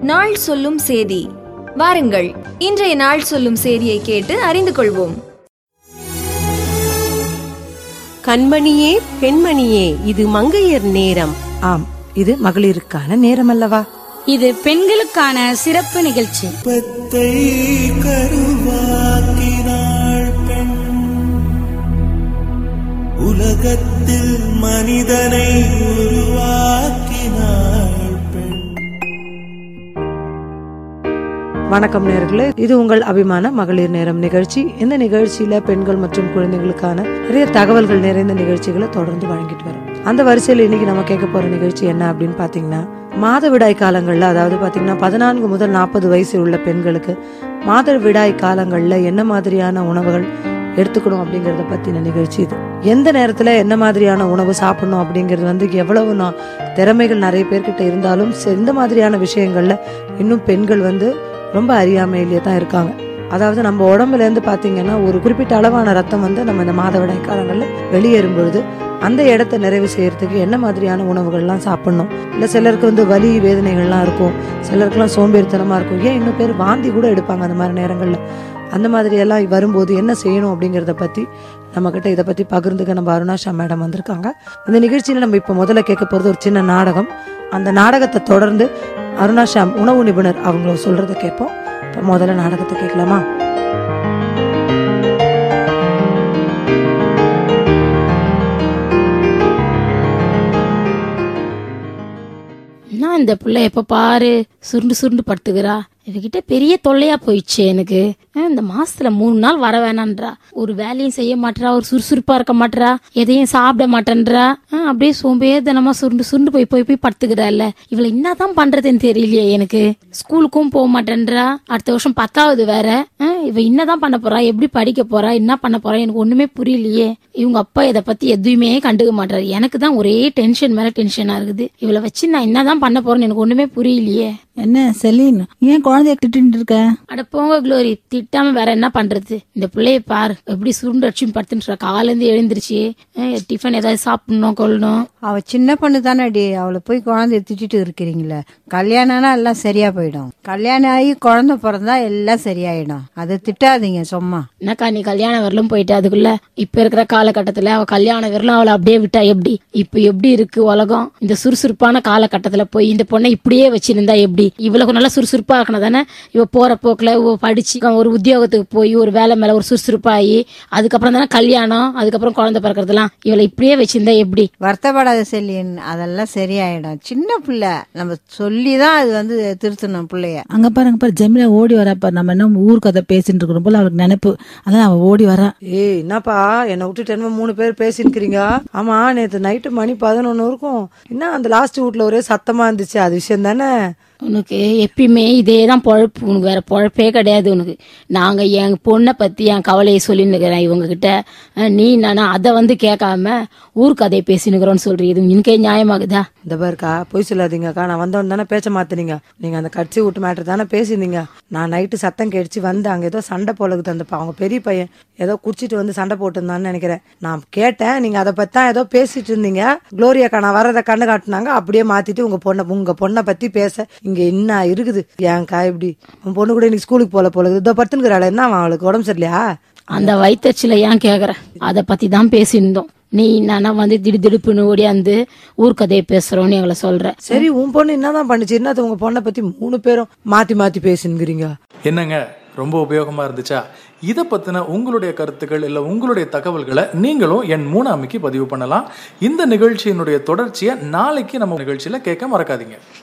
நாள் சொல்லும் சேதி வாருங்கள் இன்றைய நாள் சொல்லும் சேதியை கேட்டு அறிந்து கொள்வோம் கண்மணியே பெண்மணியே இது மங்கையர் நேரம் ஆம் இது மகளிருக்கான நேரம் அல்லவா இது பெண்களுக்கான சிறப்பு நிகழ்ச்சி பத்தை கருவாக்கினாள் பெண் உலகத்தில் மனிதனை உருவாக்கினாள் பெண் வணக்கம் நேர்களே இது உங்கள் அபிமான மகளிர் நேரம் நிகழ்ச்சி இந்த நிகழ்ச்சியில பெண்கள் மற்றும் குழந்தைகளுக்கான நிறைய தகவல்கள் நிறைந்த நிகழ்ச்சிகளை தொடர்ந்து வழங்கிட்டு வரோம் அந்த வரிசையில் இன்னைக்கு நம்ம கேட்க போற நிகழ்ச்சி என்ன அப்படின்னு பாத்தீங்கன்னா மாதவிடாய் காலங்கள்ல அதாவது பாத்தீங்கன்னா பதினான்கு முதல் நாற்பது வயசு உள்ள பெண்களுக்கு மாதவிடாய் காலங்கள்ல என்ன மாதிரியான உணவுகள் எடுத்துக்கணும் அப்படிங்கறத பத்தின நிகழ்ச்சி இது எந்த நேரத்துல என்ன மாதிரியான உணவு சாப்பிடணும் அப்படிங்கிறது வந்து எவ்வளவு நான் திறமைகள் நிறைய பேர்கிட்ட இருந்தாலும் சரி, இந்த மாதிரியான விஷயங்கள்ல இன்னும் பெண்கள் வந்து ரொம்ப அறியாமையிலேயே தான் இருக்காங்க அதாவது நம்ம உடம்புல இருந்து பாத்தீங்கன்னா ஒரு குறிப்பிட்ட அளவான ரத்தம் வந்து நம்ம இந்த மாதவிடாய் காலங்கள்ல வெளியேறும் பொழுது அந்த இடத்த நிறைவு செய்யறதுக்கு என்ன மாதிரியான உணவுகள்லாம் சாப்பிடணும் இல்ல சிலருக்கு வந்து வலி வேதனைகள்லாம் இருக்கும் சிலருக்குலாம் சோம்பேறித்தனமா இருக்கும் ஏன் இன்னும் பேர் வாந்தி கூட எடுப்பாங்க அந்த மாதிரி நேரங்கள்ல அந்த மாதிரி எல்லாம் வரும்போது என்ன செய்யணும் அப்படிங்கறத பத்தி நம்ம கிட்ட இதை பத்தி பகிர்ந்துக்க நம்ம அருணாஷா மேடம் வந்திருக்காங்க இந்த நிகழ்ச்சியில நம்ம இப்ப முதல்ல கேட்க போறது ஒரு சின்ன நாடகம் அந்த நாடகத்தை தொடர்ந்து அருணாஷா உணவு நிபுணர் அவங்க சொல்றதை கேட்போம் இப்ப முதல்ல நாடகத்தை கேட்கலாமா என்ன இந்த பிள்ளை எப்ப பாரு சுருண்டு சுருண்டு படுத்துக்கிறா இவகிட்ட பெரிய தொல்லையா போயிடுச்சு எனக்கு அஹ் இந்த மாசத்துல மூணு நாள் வர வேணான்றா ஒரு வேலையும் செய்ய மாட்றா ஒரு சுறுசுறுப்பா இருக்க மாட்றா எதையும் சாப்பிட மாட்டேன்றா அஹ் அப்படியே சோம்பேறித்தனமா சுருண்டு சுருண்டு போய் போய் போய் படுத்துக்கிறாள்ல இவளை என்னதான் பண்றதுன்னு தெரியலையே எனக்கு ஸ்கூலுக்கும் போக மாட்டேன்றா அடுத்த வருஷம் பத்தாவது வேற அஹ் இவ என்னதான் பண்ண போறா எப்படி படிக்க போறா என்ன பண்ண போறா எனக்கு ஒண்ணுமே புரியலையே இவங்க அப்பா இத பத்தி எதுவுமே கண்டுக்க மாட்டாரு எனக்கு தான் ஒரே டென்ஷன் மேல டென்ஷனா இருக்குது இவளை வச்சு நான் என்னதான் பண்ண போறேன்னு எனக்கு ஒண்ணுமே புரியலையே என்ன செலீன் ஏன் குழந்தைய திட்டின்னு இருக்க அட போங்க க்ளோரி திட்டாம வேற என்ன பண்றது இந்த பிள்ளைய பாரு எப்படி சுருண்டு அடிச்சு படுத்துட்டு காலையில இருந்து எழுந்திருச்சு அஹ் டிஃபன் ஏதாவது சாப்பிடணும் கொள்ளணும் அவ சின்ன பொண்ணு தானடி அவளை போய் குழந்தைய திட்டிட்டு இருக்கிறீங்களே கல்யாணம்னா எல்லாம் சரியா போயிடும் கல்யாணம் ஆகி குழந்தை பிறந்தா எல்லாம் சரியாயிடும் அதை திட்டாதீங்க சும்மா என்னக்கா நீ கல்யாண வரலும் போயிட்டு அதுக்குள்ள இப்ப இருக்கிற காலகட்டத்துல அவ கல்யாண வரலும் அவளை அப்படியே விட்டா எப்படி இப்ப எப்படி இருக்கு உலகம் இந்த சுறுசுறுப்பான காலகட்டத்துல போய் இந்த பொண்ணை இப்படியே வச்சிருந்தா எப்படி இவ்வளவு நல்லா சுறுசுறுப்பா இருக்கணும் தானே இவ போற போக்குல இவ படிச்சு ஒரு உத்தியோகத்துக்கு போய் ஒரு வேலை மேல ஒரு சுறுசுறுப்பாகி அதுக்கப்புறம் தானே கல்யாணம் அதுக்கப்புறம் குழந்தை பிறக்கிறதுலாம் இவளை இப்படியே வச்சிருந்தா எப்படி வருத்தப்படாத செல்லியன் அதெல்லாம் சரியாயிடும் சின்ன பிள்ளை நம்ம சொல்லிதான் அது வந்து திருத்தணும் பிள்ளைய அங்க பாரு அங்க பாரு ஜெமிலா ஓடி வரா பாரு நம்ம என்ன ஊர் கதை பேசிட்டு இருக்கிறோம் போல அவளுக்கு நினைப்பு அதான் அவ ஓடி வரா ஏய் என்னப்பா என்னை விட்டுட்டு என்னமோ மூணு பேர் பேசினுக்கிறீங்க ஆமா நேத்து நைட்டு மணி பதினொன்னு இருக்கும் என்ன அந்த லாஸ்ட் வீட்ல ஒரே சத்தமா இருந்துச்சு அது விஷயம் தானே உனக்கு எப்பயுமே இதே தான் பொழப்பு உனக்கு வேற பொழப்பே கிடையாது உனக்கு நாங்க என் பொண்ணை பத்தி என் கவலையை சொல்லின்னுக்கிறேன் இவங்க கிட்ட அஹ் நீ நானா அதை வந்து கேட்காம ஊர் கதையை பேசினுக்கிறோன்னு சொல்றீ இது உனக்கே நியாயமாகுதா இந்த பாருக்கா பொய் சொல்லாதீங்கக்கா நான் வந்தவன் தானே பேச்ச மாத்துனீங்க நீங்க அந்த கட்சி விட்டு மேட்டர் தானே பேசினீங்க நான் நைட்டு சத்தம் கேடிச்சு வந்து அங்க ஏதோ சண்டை போலக்குது அந்த ப- அவங்க பெரிய பையன் ஏதோ குடிச்சிட்டு வந்து சண்டை போட்டுருந்தான்னு நினைக்கிறேன் நான் கேட்டேன் நீங்க அதை பத்தி தான் ஏதோ பேசிட்டு இருந்தீங்க குளோரியாக்கா நான் வரதை கண்ணு காட்டுனாங்க அப்படியே மாத்திட்டு உங்க பொண்ணை உங்க பொண்ணை பத்தி பேச இங்க என்ன இருக்குது ஏன்க்கா இப்படி உன் பொண்ணு கூட இன்னைக்கு ஸ்கூலுக்கு போல போல இதோ படுத்துனுக்குறாள் என்ன அவன் அவளுக்கு உடம்பு சரியில்லையா அந்த வயிற்றுல ஏன் கேக்குற அதை பத்தி தான் பேசியிருந்தோம் நீ நானா வந்து திடுதிடுப்புன்னு ஓடியாந்து ஊர் கதையை பேசுறோன்னு எங்களை சொல்ற சரி உன் பொண்ணு என்னதான் பண்ணுச்சு என்னது உங்க பொண்ணை பத்தி மூணு பேரும் மாத்தி மாத்தி பேசுங்கிறீங்க என்னங்க ரொம்ப உபயோகமா இருந்துச்சா இதை பத்தின உங்களுடைய கருத்துக்கள் இல்ல உங்களுடைய தகவல்களை நீங்களும் என் மூணாமிக்கு பதிவு பண்ணலாம் இந்த நிகழ்ச்சியினுடைய தொடர்ச்சியை நாளைக்கு நம்ம நிகழ்ச்சியில கேட்க மறக்காதீங்க